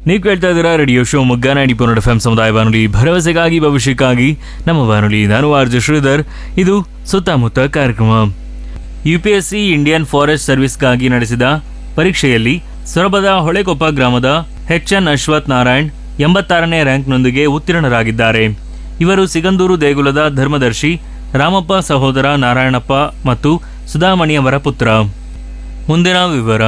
ನೀವು ಕೇಳ್ತಾ ಇದ್ದೀರಾ ರೇಡಿಯೋ ಶೋ ಮುಗ್ಗ ನೈಂಟಿ ಪೋನೆಟ್ ಎಫ್ ಎಂ ಸಮುದಾಯ ಬಾನುಲಿ ಭರವಸೆಗಾಗಿ ಭವಿಷ್ಯಕ್ಕಾಗಿ ನಮ್ಮ ಬಾನುಲಿ ನಾನು ಆರ್ಜು ಶ್ರೀಧರ್ ಇದು ಸುತ್ತಮುತ್ತ ಕಾರ್ಯಕ್ರಮ U P S C Indian forest ಸರ್ವಿಸ್ಗಾಗಿ ನಡೆಸಿದ ಪರೀಕ್ಷೆಯಲ್ಲಿ ಸೊರಬದ ಹೊಳೆಕೊಪ್ಪ ಗ್ರಾಮದ ಎಚ್ ಎನ್ ಅಶ್ವಥ್ ನಾರಾಯಣ್ ಎಂಬತ್ತಾರನೇ ರ್ಯಾಂಕ್ನೊಂದಿಗೆ ಉತ್ತೀರ್ಣರಾಗಿದ್ದಾರೆ ಇವರು ಸಿಗಂದೂರು ದೇಗುಲದ ಧರ್ಮದರ್ಶಿ ರಾಮಪ್ಪ ಸಹೋದರ ನಾರಾಯಣಪ್ಪ ಮತ್ತು ಸುಧಾಮಣಿಯವರ ಪುತ್ರ ಮುಂದಿನ ವಿವರ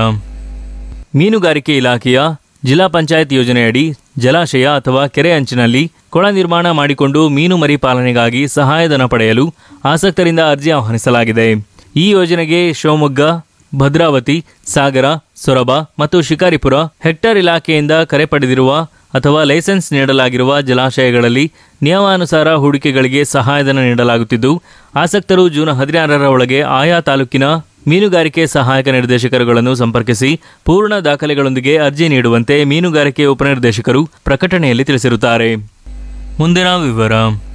ಮೀನುಗಾರಿಕೆ ಇಲಾಖೆಯ ಜಿಲ್ಲಾ ಪಂಚಾಯತ್ ಯೋಜನೆಯಡಿ ಜಲಾಶಯ ಅಥವಾ ಕೆರೆ ಅಂಚಿನಲ್ಲಿ ಕೊಳ ನಿರ್ಮಾಣ ಮಾಡಿಕೊಂಡು ಮೀನು ಮರಿ ಪಾಲನೆಗಾಗಿ ಸಹಾಯಧನ ಪಡೆಯಲು ಆಸಕ್ತರಿಂದ ಅರ್ಜಿ ಆಹ್ವಾನಿಸಲಾಗಿದೆ ಈ ಯೋಜನೆಗೆ ಶಿವಮೊಗ್ಗ ಭದ್ರಾವತಿ ಸಾಗರ ಸೊರಬ ಮತ್ತು ಶಿಕಾರಿಪುರ ಹೆಕ್ಟರ್ ಇಲಾಖೆಯಿಂದ ಕರೆ ಪಡೆದಿರುವ ಅಥವಾ ಲೈಸೆನ್ಸ್ ನೀಡಲಾಗಿರುವ ಜಲಾಶಯಗಳಲ್ಲಿ ನಿಯಮಾನುಸಾರ ಹೂಡಿಕೆಗಳಿಗೆ ಸಹಾಯಧನ ನೀಡಲಾಗುತ್ತಿದ್ದು ಆಸಕ್ತರು ಜೂನ್ ಹದಿನಾರರ ಒಳಗೆ ಆಯಾ ತಾಲೂಕಿನ ಮೀನುಗಾರಿಕೆ ಸಹಾಯಕ ನಿರ್ದೇಶಕರುಗಳನ್ನು ಸಂಪರ್ಕಿಸಿ ಪೂರ್ಣ ದಾಖಲೆಗಳೊಂದಿಗೆ ಅರ್ಜಿ ನೀಡುವಂತೆ ಮೀನುಗಾರಿಕೆ ಉಪನಿರ್ದೇಶಕರು ಪ್ರಕಟಣೆಯಲ್ಲಿ ತಿಳಿಸಿರುತ್ತಾರೆ ಮುಂದಿನ ವಿವರ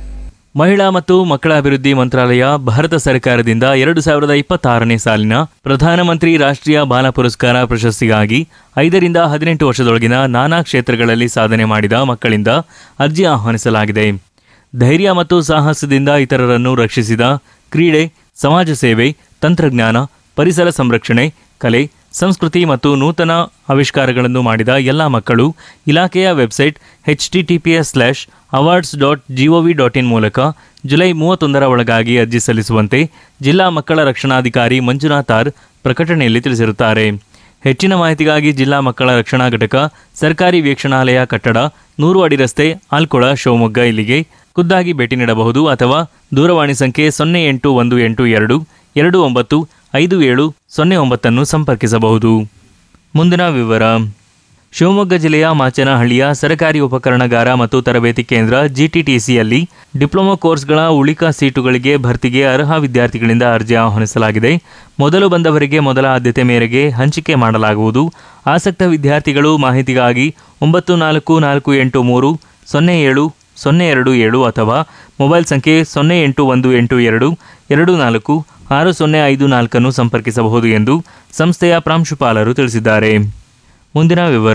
ಮಹಿಳಾ ಮತ್ತು ಮಕ್ಕಳ ಅಭಿವೃದ್ಧಿ ಮಂತ್ರಾಲಯ ಭಾರತ ಸರ್ಕಾರದಿಂದ ಎರಡು ಸಾವಿರದ ಇಪ್ಪತ್ತಾರನೇ ಸಾಲಿನ ಪ್ರಧಾನಮಂತ್ರಿ ರಾಷ್ಟ್ರೀಯ ಬಾಲ ಪುರಸ್ಕಾರ ಪ್ರಶಸ್ತಿಗಾಗಿ ಐದರಿಂದ ಹದಿನೆಂಟು ವರ್ಷದೊಳಗಿನ ನಾನಾ ಕ್ಷೇತ್ರಗಳಲ್ಲಿ ಸಾಧನೆ ಮಾಡಿದ ಮಕ್ಕಳಿಂದ ಅರ್ಜಿ ಆಹ್ವಾನಿಸಲಾಗಿದೆ ಧೈರ್ಯ ಮತ್ತು ಸಾಹಸದಿಂದ ಇತರರನ್ನು ರಕ್ಷಿಸಿದ ಕ್ರೀಡೆ ಸಮಾಜ ಸೇವೆ ತಂತ್ರಜ್ಞಾನ ಪರಿಸರ ಸಂರಕ್ಷಣೆ ಕಲೆ ಸಂಸ್ಕೃತಿ ಮತ್ತು ನೂತನ ಆವಿಷ್ಕಾರಗಳನ್ನು ಮಾಡಿದ ಎಲ್ಲ ಮಕ್ಕಳು ಇಲಾಖೆಯ website H T T P S slash awards dot gov dot in ಮೂಲಕ ಜುಲೈ ಮೂವತ್ತೊಂದರ ಒಳಗಾಗಿ ಅರ್ಜಿ ಸಲ್ಲಿಸುವಂತೆ ಜಿಲ್ಲಾ ಮಕ್ಕಳ ರಕ್ಷಣಾಧಿಕಾರಿ ಮಂಜುನಾಥ್ ಆರ್ ಪ್ರಕಟಣೆಯಲ್ಲಿ ತಿಳಿಸಿರುತ್ತಾರೆ ಹೆಚ್ಚಿನ ಮಾಹಿತಿಗಾಗಿ ಜಿಲ್ಲಾ ಮಕ್ಕಳ ರಕ್ಷಣಾ ಘಟಕ ಸರ್ಕಾರಿ ವೀಕ್ಷಣಾಲಯ ಕಟ್ಟಡ ನೂರು ಅಡಿ ರಸ್ತೆ ಆಲ್ಕೊಳ ಶಿವಮೊಗ್ಗ ಇಲ್ಲಿಗೆ ಖುದ್ದಾಗಿ ಭೇಟಿ ನೀಡಬಹುದು ಅಥವಾ ದೂರವಾಣಿ ಸಂಖ್ಯೆ ಸೊನ್ನೆ ಎಂಟು ಒಂದು ಎಂಟು ಎರಡು ಎರಡು ಒಂಬತ್ತು ಐದು ಏಳು ಸೊನ್ನೆ ಒಂಬತ್ತನ್ನು ಸಂಪರ್ಕಿಸಬಹುದು ಮುಂದಿನ ವಿವರ ಶಿವಮೊಗ್ಗ ಜಿಲ್ಲೆಯ ಮಾಚನಹಳ್ಳಿಯ ಸರ್ಕಾರಿ ಉಪಕರಣಗಾರ ಮತ್ತು ತರಬೇತಿ ಕೇಂದ್ರ ಜಿಟಿಟಿಸಿಯಲ್ಲಿ ಡಿಪ್ಲೊಮಾ ಕೋರ್ಸ್ಗಳ ಉಳಿಕ ಸೀಟುಗಳಿಗೆ ಭರ್ತಿಗೆ ಅರ್ಹ ವಿದ್ಯಾರ್ಥಿಗಳಿಂದ ಅರ್ಜಿ ಆಹ್ವಾನಿಸಲಾಗಿದೆ ಮೊದಲು ಬಂದವರಿಗೆ ಮೊದಲ ಆದ್ಯತೆ ಮೇರೆಗೆ ಹಂಚಿಕೆ ಮಾಡಲಾಗುವುದು ಆಸಕ್ತ ವಿದ್ಯಾರ್ಥಿಗಳು ಮಾಹಿತಿಗಾಗಿ ಒಂಬತ್ತು ನಾಲ್ಕು ನಾಲ್ಕು ಎಂಟು ಮೂರು ಸೊನ್ನೆ ಏಳು ಸೊನ್ನೆ ಎರಡು ಏಳು ಅಥವಾ ಮೊಬೈಲ್ ಸಂಖ್ಯೆ ಸೊನ್ನೆ ಎಂಟು ಒಂದು ಎಂಟು ಎರಡು ಎರಡು ನಾಲ್ಕು ಆರು ಸೊನ್ನೆ ಐದು ನಾಲ್ಕನ್ನು ಸಂಪರ್ಕಿಸಬಹುದು ಎಂದು ಸಂಸ್ಥೆಯ ಪ್ರಾಂಶುಪಾಲರು ತಿಳಿಸಿದ್ದಾರೆ ಮುಂದಿನ ವಿವರ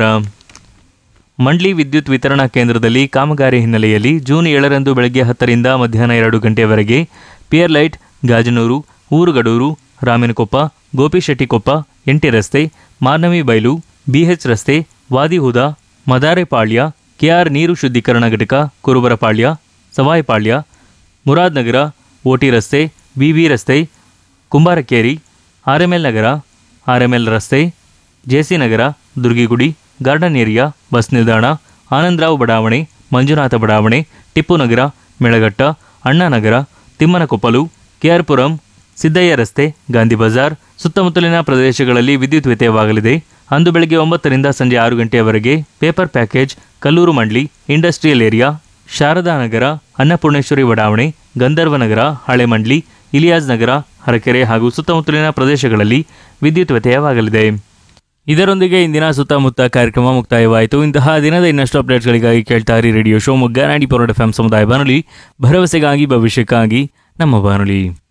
ಮಂಡ್ಲಿ ವಿದ್ಯುತ್ ವಿತರಣಾ ಕೇಂದ್ರದಲ್ಲಿ ಕಾಮಗಾರಿ ಹಿನ್ನೆಲೆಯಲ್ಲಿ ಜೂನ್ ಏಳರಂದು ಬೆಳಗ್ಗೆ ಹತ್ತರಿಂದ ಮಧ್ಯಾಹ್ನ ಎರಡು ಗಂಟೆಯವರೆಗೆ Pearlite Gajanur Urugadur Ramanakoppa Gopishettikoppa MT ರಸ್ತೆ ಮಾರ್ನವಿ ಬೈಲು ಬಿಎಚ್ ರಸ್ತೆ ವಾದಿಹುದ ಮದಾರೆಪಾಳ್ಯ ಕೆಆರ್ ನೀರು ಶುದ್ಧೀಕರಣ ಘಟಕ ಕುರುಬರಪಾಳ್ಯ ಸವಾಯಿಪಾಳ್ಯ ಮುರಾದ್ ನಗರ ಓಟಿ ರಸ್ತೆ ಬಿಬಿ ರಸ್ತೆ ಕುಂಬಾರಕೇರಿ ಆರ್ಎಂಎಲ್ ನಗರ ಆರ್ಎಂಎಲ್ ರಸ್ತೆ JC Nagar Durgigudi garden area bus ನಿಲ್ದಾಣ ಆನಂದರಾವ್ ಬಡಾವಣೆ ಮಂಜುನಾಥ ಬಡಾವಣೆ ಟಿಪ್ಪು ನಗರ ಮೆಳಘಟ್ಟ ಅಣ್ಣಾನಗರ ತಿಮ್ಮನಕೊಪ್ಪಲು ಕೆಆರ್ಪುರಂ ಸಿದ್ದಯ್ಯ ರಸ್ತೆ ಗಾಂಧಿ ಬಜಾರ್ ಸುತ್ತಮುತ್ತಲಿನ ಪ್ರದೇಶಗಳಲ್ಲಿ ವಿದ್ಯುತ್ ವ್ಯತ್ಯಯವಾಗಲಿದೆ ಅಂದು ಬೆಳಗ್ಗೆ ಒಂಬತ್ತರಿಂದ ಸಂಜೆ ಆರು ಗಂಟೆಯವರೆಗೆ paper package Kallur Mandli industrial area Sharada Nagar Annapoorneshwari ಬಡಾವಣೆ ಗಂಧರ್ವ ನಗರ ಹಳೆ ಮಂಡ್ಲಿ ಇಲಿಯಾಸ್ ನಗರ ಹರಕೆರೆ ಹಾಗೂ ಸುತ್ತಮುತ್ತಲಿನ ಪ್ರದೇಶಗಳಲ್ಲಿ ವಿದ್ಯುತ್ ವ್ಯತ್ಯಯವಾಗಲಿದೆ ಇದರೊಂದಿಗೆ ಇಂದಿನ ಸುತ್ತಮುತ್ತ ಕಾರ್ಯಕ್ರಮ ಮುಕ್ತಾಯವಾಯಿತು ಇಂತಹ ದಿನದ ಇನ್ನಷ್ಟು ಅಪ್ಡೇಟ್ಸ್ಗಳಿಗಾಗಿ ಕೇಳ್ತಾ ಇರಿ radio Shivamogga ninety four F M ಸಮುದಾಯ ಬಾನುಲಿ ಭರವಸೆಗಾಗಿ ಭವಿಷ್ಯಕ್ಕಾಗಿ ನಮ್ಮ ಬಾನುಲಿ